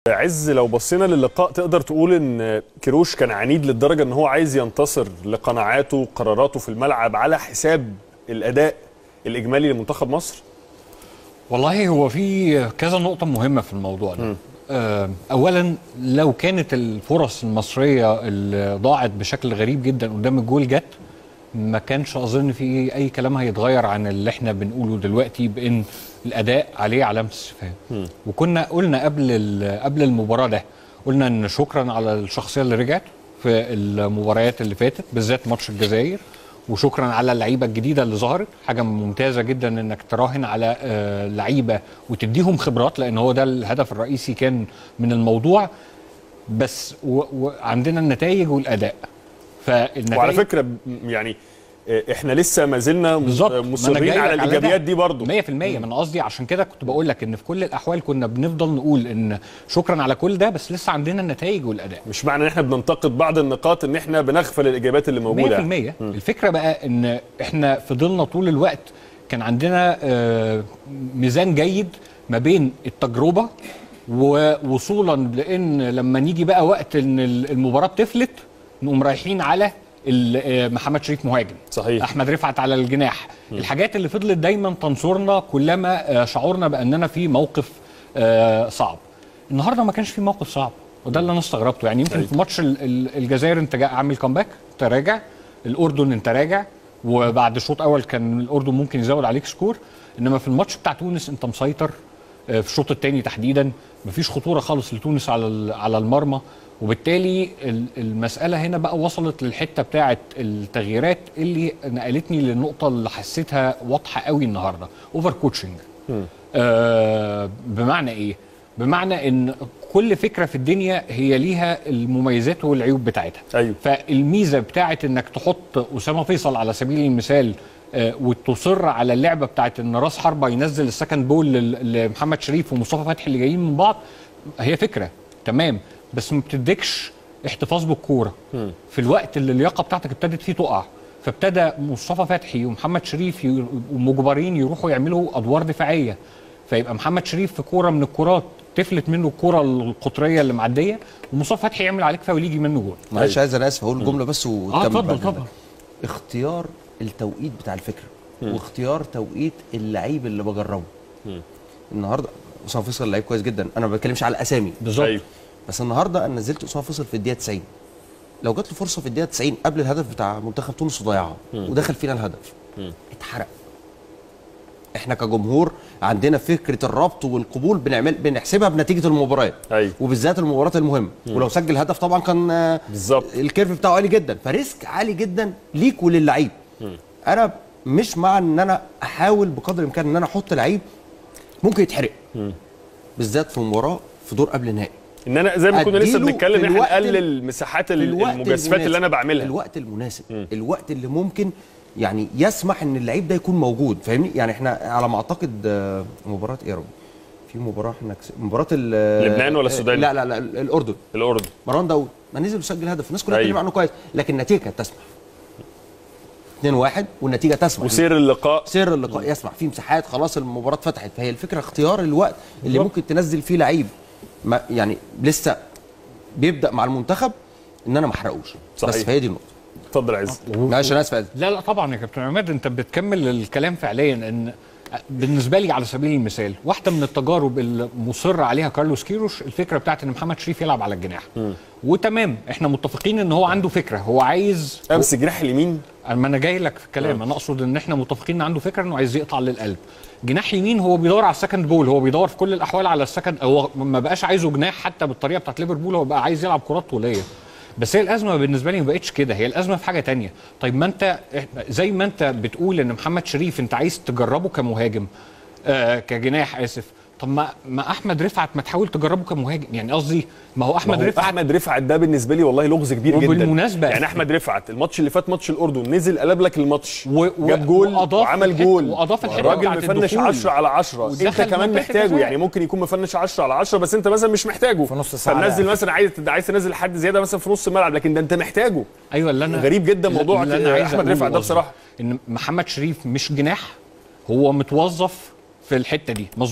عز لو بصينا للقاء تقدر تقول ان كيروش كان عنيد للدرجه ان هو عايز ينتصر لقناعاته وقراراته في الملعب على حساب الاداء الاجمالي لمنتخب مصر والله هو في كذا نقطة مهمة في الموضوع ده. آه، أولا لو كانت الفرص المصرية اللي ضاعت بشكل غريب جدا قدام الجول جت ما كانش أظن في أي كلام هيتغير عن اللي احنا بنقوله دلوقتي بأن الأداء عليه علامة استفهام. وكنا قلنا قبل ال- قبل المباراة ده قلنا إن شكرا على الشخصية اللي رجعت في المباريات اللي فاتت بالذات ماتش الجزائر وشكرا على اللعيبه الجديده اللي ظهرت حاجه ممتازه جدا انك تراهن على آه، لعيبه وتديهم خبرات لان هو ده الهدف الرئيسي كان من الموضوع بس و- وعندنا النتائج والاداء فالنتائج وعلى فكره ب- يعني آه، احنا لسه ما زلنا م- بالظبط ما أنا مصرين جاي على لك الايجابيات ده. دي برضه 100% من قصدي عشان كده كنت بقول لك ان في كل الاحوال كنا بنفضل نقول ان شكرا على كل ده بس لسه عندنا النتائج والاداء مش معنى ان احنا بننتقد بعض النقاط ان احنا بنغفل الايجابيات اللي موجوده 100% الفكره بقى ان احنا فضلنا طول الوقت كان عندنا آه، ميزان جيد ما بين التجربه ووصولا لان لما نيجي بقى وقت ان المباراه بتفلت نقوم رايحين على ال- آه، محمد شريف مهاجم صحيح. احمد رفعت على الجناح الحاجات اللي فضلت دايما تنصرنا كلما آه، شعرنا باننا في موقف آه، صعب النهارده ما كانش في موقف صعب وده اللي انا استغربته يعني يمكن أيوة. في ماتش ال- ال- الجزائر انت جا- عامل كومباك انت راجع الاردن انت راجع وبعد شوط اول كان الاردن ممكن يزود عليك سكور انما في الماتش بتاع تونس انت مسيطر آه، في الشوط الثاني تحديدا مفيش خطوره خالص لتونس على ال- على المرمى وبالتالي ال- المساله هنا بقى وصلت للحته بتاعه التغييرات اللي نقلتني للنقطه اللي حسيتها واضحه قوي النهارده اوفر كوتشنج آه بمعنى ايه بمعنى ان كل فكره في الدنيا هي ليها المميزات والعيوب بتاعتها أيوة. فالميزه بتاعت انك تحط اسامه فيصل على سبيل المثال آه، وتصر على اللعبه بتاعت ان راس حربه ينزل السكند بول لل- لمحمد شريف ومصطفى فتحي اللي جايين من بعض هي فكره تمام بس ما بتديكش احتفاظ بالكوره في الوقت اللي اللياقه بتاعتك ابتدت فيه تقع فابتدى مصطفى فتحي ومحمد شريف ي- مجبرين يروحوا يعملوا ادوار دفاعيه فيبقى محمد شريف في كوره من الكورات تفلت منه الكوره القطريه اللي معديه ومصطفى فتحي يعمل عليك فاول يجي منه جول معلش عايز انا اسف هقول جمله بس اه وتكمل اتفضل بعد طبعا كده. اختيار التوقيت بتاع الفكره واختيار توقيت اللعيب اللي بجربه النهارده اسامه فيصل لعيب كويس جدا انا ما بتكلمش على الاسامي بالظبط أيوة. بس النهارده انا نزلت اسامه فيصل في الدقيقه 90 لو جات له فرصه في الدقيقه 90 قبل الهدف بتاع منتخب تونس وضيعها ودخل فينا الهدف اتحرق احنا كجمهور عندنا فكره الربط والقبول بنعمل بنحسبها بنتيجه المباريات أيوة. وبالذات المباريات المهمه ولو سجل هدف طبعا كان آه، بالظبط. الكيرف بتاعه عالي جدا فريسك عالي جدا ليك وللعيب انا مش مع ان انا احاول بقدر الامكان ان انا احط لعيب ممكن يتحرق بالذات في مباراه في دور قبل نهائي ان انا زي ما كنا لسه أديله بنتكلم في ان احنا الوقت ال- نقلل مساحات في ال- الوقت المجازفات اللي انا المناسب. بعملها الوقت المناسب الوقت اللي ممكن يعني يسمح ان اللعيب ده يكون موجود فاهمني يعني احنا على ما اعتقد آه، مباراه ايه يا رب في مباراه احنا كس... مباراه ال- لبنان ولا السودان؟ لا لا لا الاردن الاردن مروان داود ما نزل وسجل هدف الناس كلها أيوة. بتتكلم عنه كويس لكن النتيجه كانت تسمح 2-1 والنتيجه تسمح وسير اللقاء سير اللقاء يسمح في مساحات خلاص المباراه اتفتحت فهي الفكره اختيار الوقت اللي بالظبط. ممكن تنزل فيه لعيب ما يعني لسه بيبدا مع المنتخب ان انا ما احرقوش صحيح. بس فهي دي النقطه اتفضل يا عز معلش انا اسف يا عز. لا لا طبعا يا كابتن عماد انت بتكمل الكلام فعليا ان بالنسبه لي على سبيل المثال واحده من التجارب اللي مصر عليها كارلوس كيروش الفكره بتاعت ان محمد شريف يلعب على الجناح وتمام احنا متفقين ان هو عنده فكره هو عايز امس جناح اليمين ما انا جاي لك في الكلام انا اقصد ان احنا متفقين ان عنده فكره انه عايز يقطع للقلب جناح يمين هو بيدور على السكند بول هو بيدور في كل الاحوال على السكند هو ما بقاش عايزه جناح حتى بالطريقه بتاعت ليفربول هو بقى عايز يلعب كرات طوليه بس هي الازمه بالنسبه لي ما بقتش كده هي الازمه في حاجه تانية طيب ما انت زي ما انت بتقول ان محمد شريف انت عايز تجربه كمهاجم آه كجناح اسف طب ما ما احمد رفعت ما تحاول تجربه كمهاجم يعني قصدي ما هو احمد احمد رفعت احمد رفعت ده بالنسبه لي والله لغز كبير جدا وبالمناسبة- يعني احمد رفعت الماتش اللي فات ماتش الاردن نزل قلب لك الماتش و- و- جاب جول وأضاف وعمل الحتة- جول وأضاف الحتة الراجل بتاعت مفنش الدخول. 10 على 10 انت ودخل كمان منطقة محتاجه الجزاء. يعني ممكن يكون مفنش 10 على 10 بس انت مثلا مش محتاجه في نص ساعة فنزل لا. مثلا عايز عايز تنزل حد زياده مثلا في نص الملعب لكن ده انت محتاجه ايوه اللي انا غريب جدا موضوع اللي أنا عايز احمد أقوله رفعت ده قصدي بصراحه ان محمد شريف مش جناح هو متوظف في الحته دي مظبوط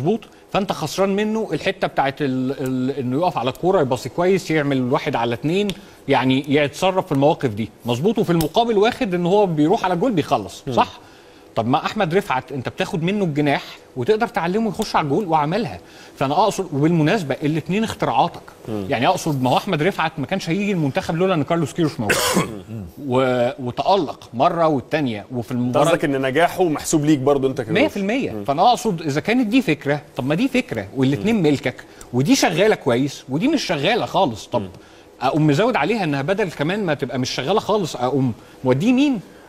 فانت خسران منه الحته بتاعت ال... ال... انه يقف على الكوره يباصي كويس يعمل واحد على اتنين يعني يتصرف في المواقف دي مظبوط وفي المقابل واخد ان هو بيروح على جول بيخلص صح طب ما احمد رفعت انت بتاخد منه الجناح وتقدر تعلمه يخش على الجول وعملها فانا اقصد وبالمناسبه الاثنين اختراعاتك يعني اقصد ما هو احمد رفعت ما كانش هيجي المنتخب لولا ان كارلوس كيروش موجود و... وتالق مره والثانيه وفي انت المباراه قصدك ان نجاحه محسوب ليك برضو انت كده 100% فانا اقصد اذا كانت دي فكره طب ما دي فكره والاثنين ملكك ودي شغاله كويس ودي مش شغاله خالص طب اقوم مزود عليها انها بدل كمان ما تبقى مش شغاله خالص اقوم موديه مين